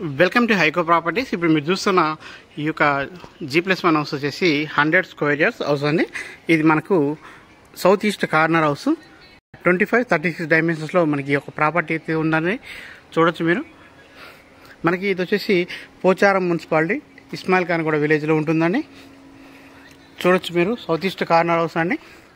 welcome to హైకో properties ఇప్పుడు మీరు చూస్తున్న ఈ యొక్క జీ ప్లస్ వన్ హౌస్ వచ్చేసి హండ్రెడ్ స్క్వేర్ ఇయర్స్ హౌస్ అండి ఇది మనకు south east corner house twenty five thirty six డైమెన్షన్స్లో మనకి ఈ యొక్క ప్రాపర్టీ అయితే ఉందని చూడొచ్చు మీరు మనకి ఇది వచ్చేసి పోచారం మున్సిపాలిటీ ఇస్మాయిల్ ఖాన్ కూడా విలేజ్లో ఉంటుందండి చూడొచ్చు మీరు సౌత్ ఈస్ట్ కార్నర్ హౌస్ అండి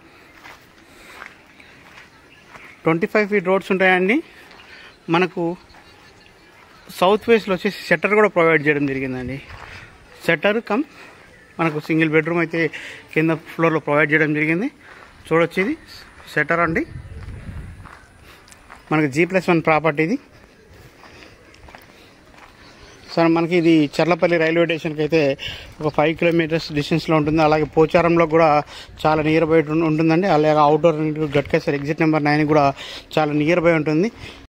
ట్వంటీ ఫైవ్ ఫీట్ రోడ్స్ ఉంటాయండి మనకు సౌత్ వేస్ట్లో వచ్చేసి షట్టర్ కూడా ప్రొవైడ్ చేయడం జరిగిందండి షట్టర్ కమ్ మనకు సింగిల్ బెడ్రూమ్ అయితే కింద ఫ్లోర్లో ప్రొవైడ్ చేయడం జరిగింది చూడొచ్చు ఇది షట్టర్ అండి మనకి జీ ప్లస్ వన్ ప్రాపర్టీ ఇది సార్ మనకి ఇది చర్లపల్లి రైల్వే స్టేషన్కి అయితే ఒక ఫైవ్ కిలోమీటర్స్ డిస్టెన్స్లో ఉంటుంది అలాగే పోచారంలో కూడా చాలా నియర్ బై ఉంటుందండి అలాగే outer Ghatkesar exit number nine కూడా చాలా నియర్ బై ఉంటుంది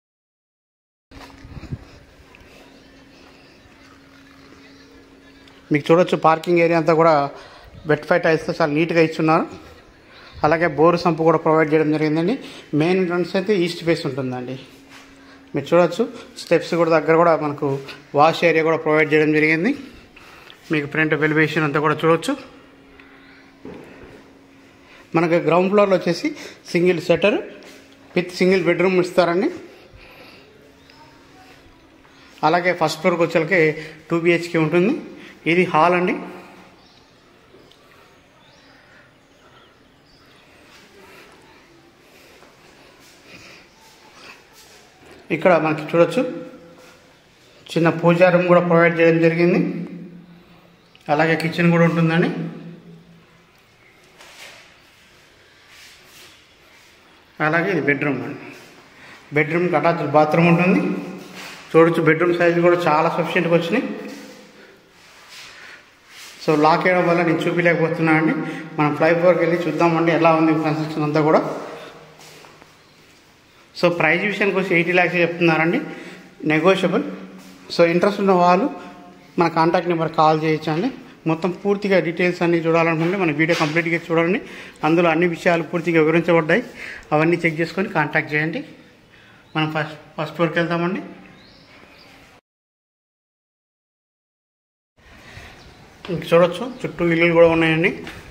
మీకు చూడొచ్చు పార్కింగ్ ఏరియా అంతా కూడా వెట్ ఫైట్ టైల్స్తో చాలా నీట్గా ఇస్తున్నారు అలాగే బోరు సంపు కూడా ప్రొవైడ్ చేయడం జరిగిందండి మెయిన్ ఎంట్రన్స్ అయితే ఈస్ట్ ఫేస్ ఉంటుందండి మీరు చూడొచ్చు స్టెప్స్ కూడా దగ్గర కూడా మనకు వాష్ ఏరియా కూడా ప్రొవైడ్ చేయడం జరిగింది మీకు ఫ్రంట్ వెలివేషన్ అంతా కూడా చూడొచ్చు మనకు గ్రౌండ్ ఫ్లోర్లో వచ్చేసి single shutter with single bedroom ఇస్తారండి అలాగే ఫస్ట్ ఫ్లోర్కి వచ్చేకి టూ బిహెచ్కే ఉంటుంది ఇది హాల్ అండి ఇక్కడ మనకి చూడొచ్చు చిన్న పూజా రూమ్ కూడా ప్రొవైడ్ చేయడం జరిగింది అలాగే కిచెన్ కూడా ఉంటుందండి అలాగే ఇది బెడ్రూమ్ అండి బెడ్రూమ్కి అటాచ్ బాత్రూమ్ ఉంటుంది చూడొచ్చు బెడ్రూమ్ సైజు కూడా చాలా సఫిషియెంట్గా వచ్చినాయి సో లాక్ వేయడం వల్ల నేను చూపించలేకపోతున్నాను అండి మనం ఫ్లైఓవర్కి వెళ్ళి చూద్దామండి ఎలా ఉంది కన్స్ట్రక్షన్ అంతా కూడా సో ప్రైజ్ విషయానికి వచ్చి ఎయిటీ ల్యాక్స్ చెప్తున్నారండి నెగోషియబుల్ సో ఇంట్రెస్ట్ ఉన్న వాళ్ళు మన కాంటాక్ట్ నెంబర్ కాల్ చేయొచ్చండి మొత్తం పూర్తిగా డీటెయిల్స్ అన్నీ చూడాలనుకుంటే మన వీడియో కంప్లీట్గా చూడండి అందులో అన్ని విషయాలు పూర్తిగా వివరించబడ్డాయి అవన్నీ చెక్ చేసుకొని కాంటాక్ట్ చేయండి మనం ఫస్ట్ ఫస్ట్ ఫ్లోర్కి వెళ్తామండి ఇంక చూడొచ్చు చుట్టూ ఇల్లులు కూడా ఉన్నాయండి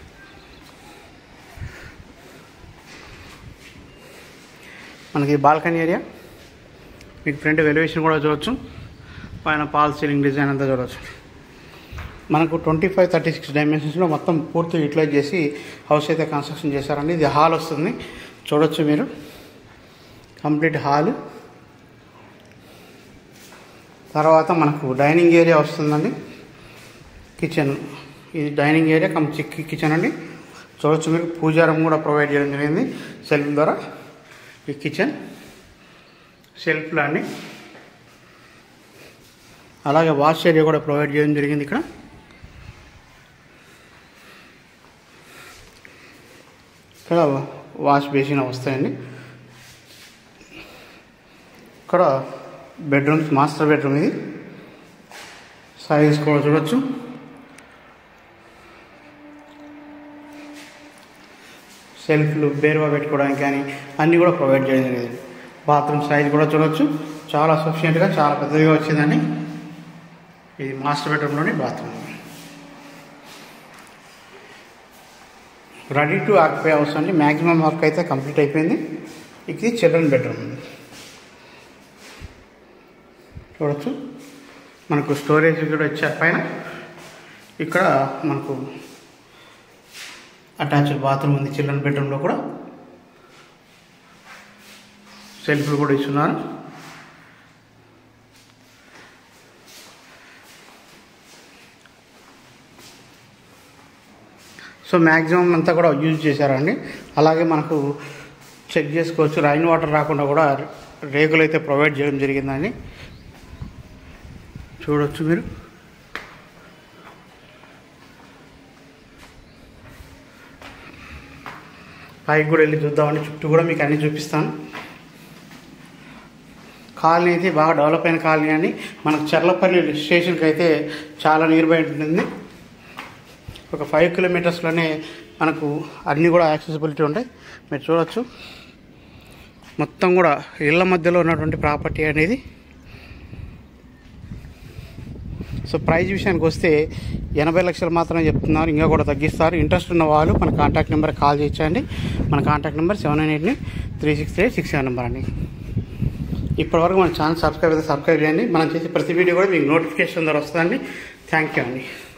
మనకి బాల్కనీ ఏరియా మీకు ఫ్రంట్ వెలివేషన్ కూడా చూడొచ్చు పైన పాల్ సీలింగ్ డిజైన్ అంతా చూడొచ్చు మనకు ట్వంటీ ఫైవ్ థర్టీ సిక్స్ డైమెన్షన్స్లో మొత్తం పూర్తి యూటిలైజ్ చేసి హౌస్ అయితే కన్స్ట్రక్షన్ చేశారండి ఇది హాల్ వస్తుంది చూడొచ్చు మీరు కంప్లీట్ హాల్ తర్వాత మనకు డైనింగ్ ఏరియా వస్తుందండి కిచెన్ ఇది డైనింగ్ ఏరియా కమ్ చిక్కి కిచెన్ అండి చూడొచ్చు మీరు పూజారం కూడా ప్రొవైడ్ చేయడం జరిగింది సెల్ఫ్ ద్వారా ఈ కిచెన్ సెల్ఫ్లో అండి అలాగే వాష్ ఏరియా కూడా ప్రొవైడ్ చేయడం జరిగింది ఇక్కడ ఇక్కడ వాష్ బేసిన్ వస్తాయండి ఇక్కడ బెడ్రూమ్స్ మాస్టర్ బెడ్రూమ్ ఇది సైజ్ కూడా చూడొచ్చు సెల్ఫ్లు బేరువా పెట్టుకోవడానికి కానీ అన్నీ కూడా ప్రొవైడ్ చేయడం జరిగింది బాత్రూమ్ సైజ్ కూడా చూడొచ్చు చాలా సఫిషియెంట్గా చాలా పెద్దగా వచ్చిందండి ఇది మాస్టర్ బెడ్రూమ్లోని bathroom ready to occupy house అండి మ్యాక్సిమం వర్క్ అయితే కంప్లీట్ అయిపోయింది ఇది చిల్డ్రన్ బెడ్రూమ్ చూడొచ్చు మనకు స్టోరేజ్ కూడా ఇచ్చారు పైన ఇక్కడ మనకు అటాచ్డ్ బాత్రూమ్ ఉంది చిల్డ్రన్ బెడ్రూమ్లో కూడా సెల్ఫ్లు కూడా ఇస్తున్నారు సో మ్యాక్సిమం అంతా కూడా యూజ్ చేశారండి అలాగే మనకు చెక్ చేసుకోవచ్చు రైన్ వాటర్ రాకుండా కూడా రేకులు అయితే ప్రొవైడ్ చేయడం జరిగిందండి చూడవచ్చు మీరు పైకి కూడా వెళ్ళి చూద్దామండి చుట్టూ కూడా మీకు అన్నీ చూపిస్తాను కాలనీ అయితే బాగా డెవలప్ అయిన కాలనీ అని మనకు చర్లపల్లి స్టేషన్కి అయితే చాలా నియర్ బై ఉంటుంది ఒక ఫైవ్ కిలోమీటర్స్లోనే మనకు అన్నీ కూడా యాక్సెసిబిలిటీ ఉంటాయి మీరు చూడవచ్చు మొత్తం కూడా ఇళ్ళ మధ్యలో ఉన్నటువంటి ప్రాపర్టీ అనేది సో ప్రైజ్ విషయానికి వస్తే ఎనభై లక్షలు మాత్రమే చెప్తున్నారు ఇంకా కూడా తగ్గిస్తారు ఇంట్రెస్ట్ ఉన్న వాళ్ళు మన కాంటాక్ట్ నెంబర్ కాల్ చేయొచ్చండి మన contact number seven nine eight three six three six seven number అండి ఇప్పటివరకు మన ఛానల్ సబ్స్క్రైబ్ అయితే సబ్స్క్రైబ్ చేయండి మనం చేసే ప్రతి వీడియో కూడా మీకు నోటిఫికేషన్ ద్వారా వస్తుందండి థ్యాంక్ యూ అండి